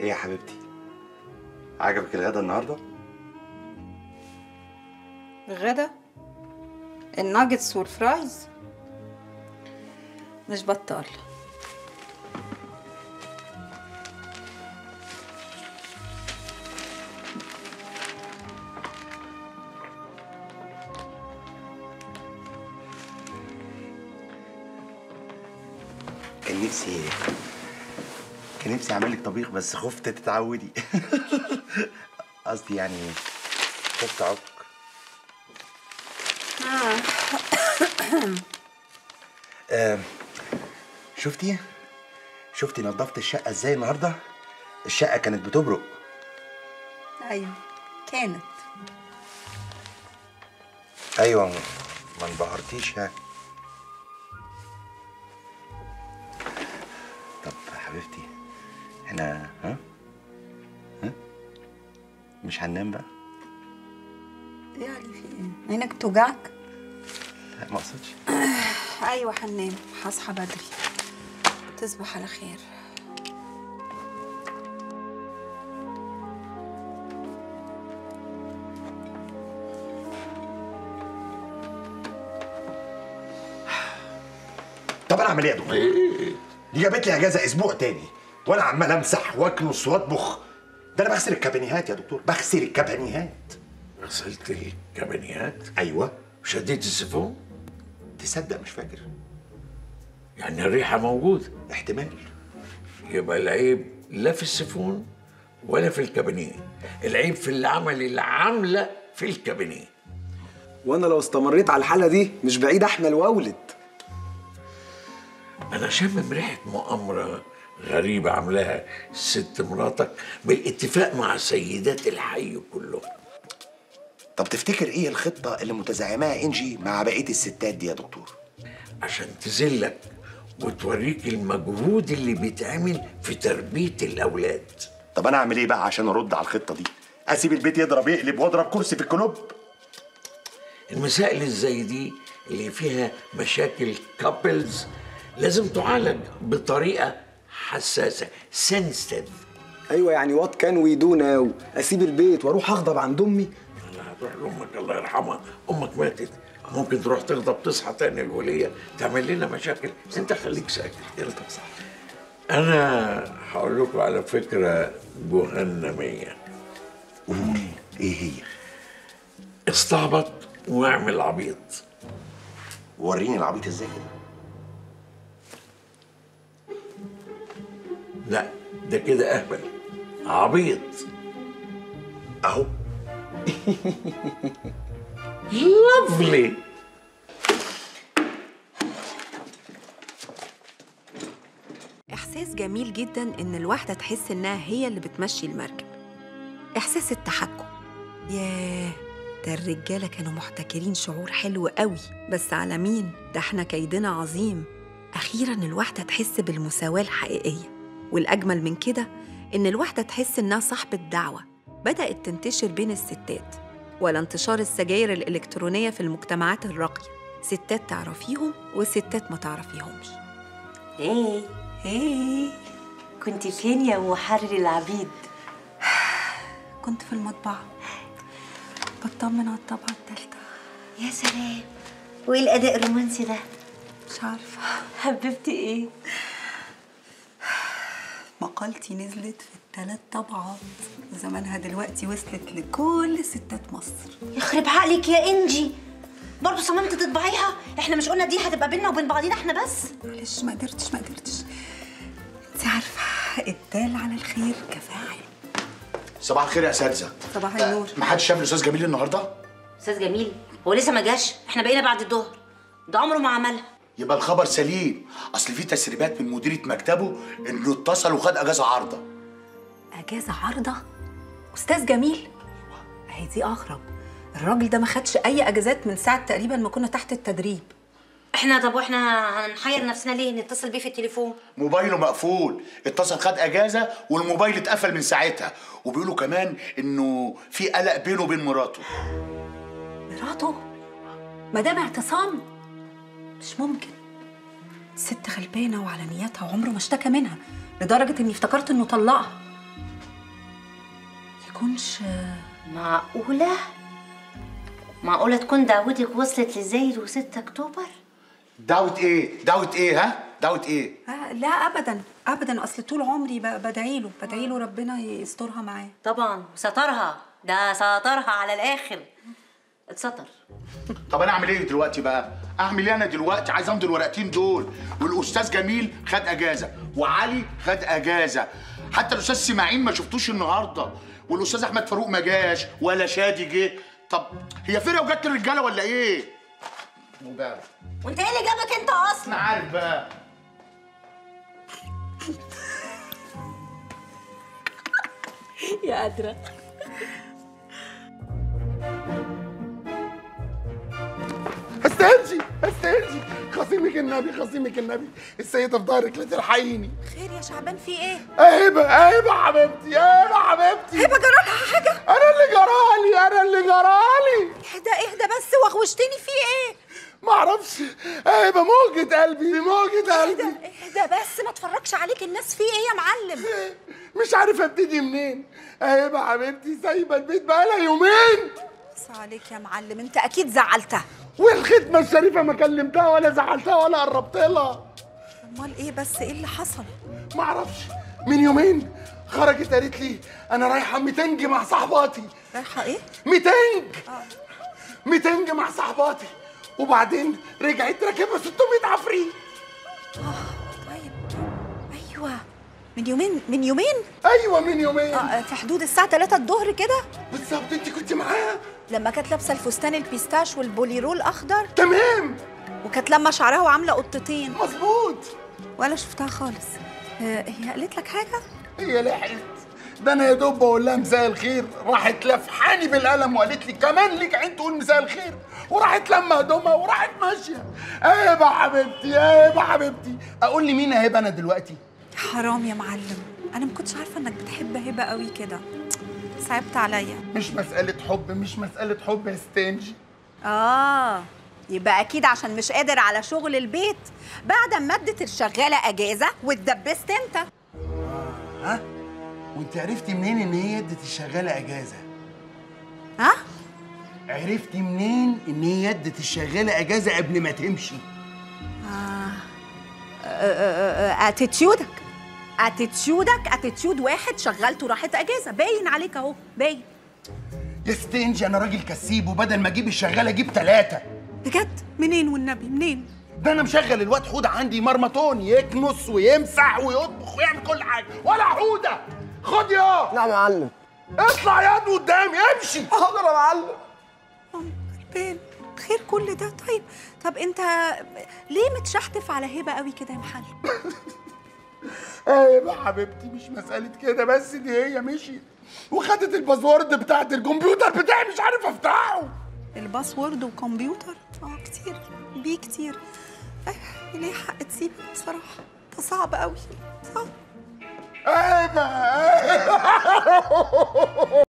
ايه يا حبيبتي عجبك الغدا النهارده غدا الناجتس والفرايز مش بطال كان نفسي كان نفسي اعمل لك طبيخ بس خفت تتعودي قصدي يعني خفت اعك آه. شفتي شفتي نظفت الشقه ازاي النهارده الشقه كانت بتبرق ايوه كانت ايوه ما- ما انبهرتيش يعني طب حبيبتي احنا ها ها مش هننام بقى يعني في ايه عينك بتوجعك لا ما اقصدش ايوه هننام هصحى بدري تصبح على خير طب انا اعمل ايه يا دكتور دي جابت لي اجازه اسبوع تاني وانا عمال امسح واكنس واطبخ ده انا بغسل الكابانيهات يا دكتور بغسل الكابانيهات غسلت الكابانيات ايوه وشديت السيفون تصدق مش فاكر يعني الريحة موجودة احتمال يبقى العيب لا في السيفون ولا في الكابانيه العيب في اللي عمل العملة في الكابانيه وانا لو استمريت على الحاله دي مش بعيد احمل واولد أنا شامم ريحة مؤامرة غريبة عاملاها ست مراتك بالاتفاق مع سيدات الحي كلهم طب تفتكر ايه الخطه اللي متزعماها انجي مع بقيه الستات دي يا دكتور عشان تذلك وتوريك المجهود اللي بيتعمل في تربية الأولاد طب انا اعمل ايه بقى عشان ارد على الخطه دي اسيب البيت يضرب يقلب واضرب كرسي في الكلوب المسائل اللي زي دي اللي فيها مشاكل كابلز لازم تعالج بطريقة حساسة سنسيتيف ايوه يعني وات كان وي دو ناو اسيب البيت واروح اغضب عند امي لا هتروح لأمك الله يرحمها أمك ماتت ممكن تروح تغضب تصحى تاني الولية تعمل لنا مشاكل انت خليك ساكت يلا صح أنا هقول لكم على فكرة جهنمية قول ايه هي استعبط واعمل عبيط وريني العبيط ازاي كده لا ده كده أهبل عبيط اهو لافلي إحساس جميل جدا إن الواحدة تحس إنها هي اللي بتمشي المركب إحساس التحكم ياه ده الرجالة كانوا محتكرين شعور حلو قوي بس على مين؟ ده احنا كيدنا عظيم أخيرا الواحدة تحس بالمساواة الحقيقية والأجمل من كده إن الواحدة تحس إنها صاحبة دعوة بدأت تنتشر بين الستات ولا انتشار السجاير الإلكترونية في المجتمعات الراقية ستات تعرفيهم وستات ما تعرفيهمش ايه ايه كنت فين يا محرر العبيد كنت في المطبعة بطمن على الطبعة التالتة يا سلام وايه الاداء الرومانسي ده مش عارفة حببتي ايه مقالتي نزلت في الثلاث طبعات وزمانها دلوقتي وصلت لكل ستات مصر يخرب عقلك يا انجي برضه صممت تطبعيها احنا مش قلنا دي هتبقى بينا وبين بعضينا احنا بس معلش ما قدرتش ما قدرتش انت عارفة الدال على الخير كفاعل صباح الخير يا اساتذه صباح النور ما حدش شاف الاستاذ جميل النهارده استاذ جميل هو لسه ما جاش احنا بقينا بعد الظهر ده عمره ما عملها يبقى الخبر سليم اصل في تسريبات من مديريه مكتبه انه اتصل وخد اجازه عارضه اجازة عارضة استاذ جميل اهي دي اغرب الراجل ده ما خدش اي اجازات من ساعة تقريبا ما كنا تحت التدريب احنا طب واحنا هنحير نفسنا ليه نتصل بيه في التليفون موبايله مقفول اتصل خد اجازه والموبايل اتقفل من ساعتها وبيقولوا كمان انه في قلق بينه وبين مراته مراته مدام اعتصام مش ممكن ست غلبانه وعلى نياتها وعمره ما اشتكى منها لدرجه اني افتكرت انه طلقها تكونش معقولة؟ معقولة تكون دعوتك وصلت لزايد و6 أكتوبر؟ دعوة ايه؟ دعوة ايه ها؟ دعوة ايه؟ آه لا ابدا ابدا اصل طول عمري ب- بدعي له بدعي له ربنا يسترها معاه طبعا وسترها ده سترها على الآخر اتستر طب انا اعمل ايه دلوقتي بقى؟ اعمل ايه انا دلوقتي؟ عايز امضي الورقتين دول والاستاذ جميل خد اجازه وعلي خد اجازه حتى الاستاذ سماعين ما شفتوش النهارده والاستاذ احمد فاروق ما جاش ولا شادي جه طب هي فرقه وجت الرجاله ولا ايه؟ وبقى وانت ايه اللي جابك انت اصلا؟ انا عارف بقى يا قادره استنجي استنجي خصيمك النبي خصيمك النبي السيدة في ظهرك لا تلحقيني خير يا شعبان في ايه اهبة اهبة حبيبتي اهبة حبيبتي هبه جرالها حاجه انا اللي جرالي انا اللي جرالي اهدى اهدى بس وغوشتني في ايه معرفش اهبة موجة قلبي موجة قلبي اهدى بس ما تفرجش عليك الناس في ايه يا معلم مش عارف ابتدي منين اهبة حبيبتي سايبة البيت بقالها يومين بس عليك يا معلم انت اكيد زعلتها والختمة الشريفة ما كلمتها ولا زعلتها ولا قربت لها امال ايه بس ايه اللي حصل معرفش من يومين خرجت قالت لي انا رايحة ميتنج مع صاحباتي رايحه ايه ميتنج ميتنج مع صاحباتي وبعدين رجعت راكبة 600 عفريت طيب ايوه من يومين من يومين ايوه من يومين اه في حدود الساعه 3 الظهر كده بالظبط انت كنت معاها لما كانت لابسه الفستان البيستاش والبوليرو الاخضر تمام وكانت لما شعرها وعامله قطتين مظبوط ولا شفتها خالص آه، هي قالت لك حاجه هي لحقت ده انا يا دوب بقول لها مساء الخير راحت لفحاني بالقلم وقالت لي كمان ليك عين تقول مساء الخير وراحت لما هدومها وراحت ماشيه هبه حبيبتي هبه حبيبتي اقول لي مين هبه انا دلوقتي حرام يا معلم انا ما كنتش عارفه انك بتحب هبه قوي كده صعبت عليا مش مساله حب مش مساله حب يا ستانجي اه يبقى اكيد عشان مش قادر على شغل البيت بعد ما ادت الشغاله اجازه واتدبست انت ها وانت عرفتي منين ان هي ادت الشغاله اجازه ها عرفتي منين ان هي ادت الشغاله اجازه قبل ما تمشي اتيتيودك اتيتيودك اتيتيود واحد شغلته راحت اجازه باين عليك اهو باين يا ستينجي انا راجل كسيب وبدل ما اجيب الشغاله اجيب ثلاثه بجد منين والنبي منين ده انا مشغل الواد حوده عندي مرمطون يكنس ويمسح ويطبخ ويعمل كل حاجه ولا حوده خد يا نعم يا معلم اطلع يا قدامي امشي حاضر يا معلم فين خير كل ده طيب طب انت ليه متشحتف على هبه قوي كده يا محل ايوه حبيبتي مش مساله كده بس دي هي مشيت وخدت الباسورد بتاعت الكمبيوتر بتاعي مش عارف افتحه الباسورد وكمبيوتر اه كتير بيه كتير آه، ليه حق تسيبك بصراحه ده صعب قوي صعب ايوه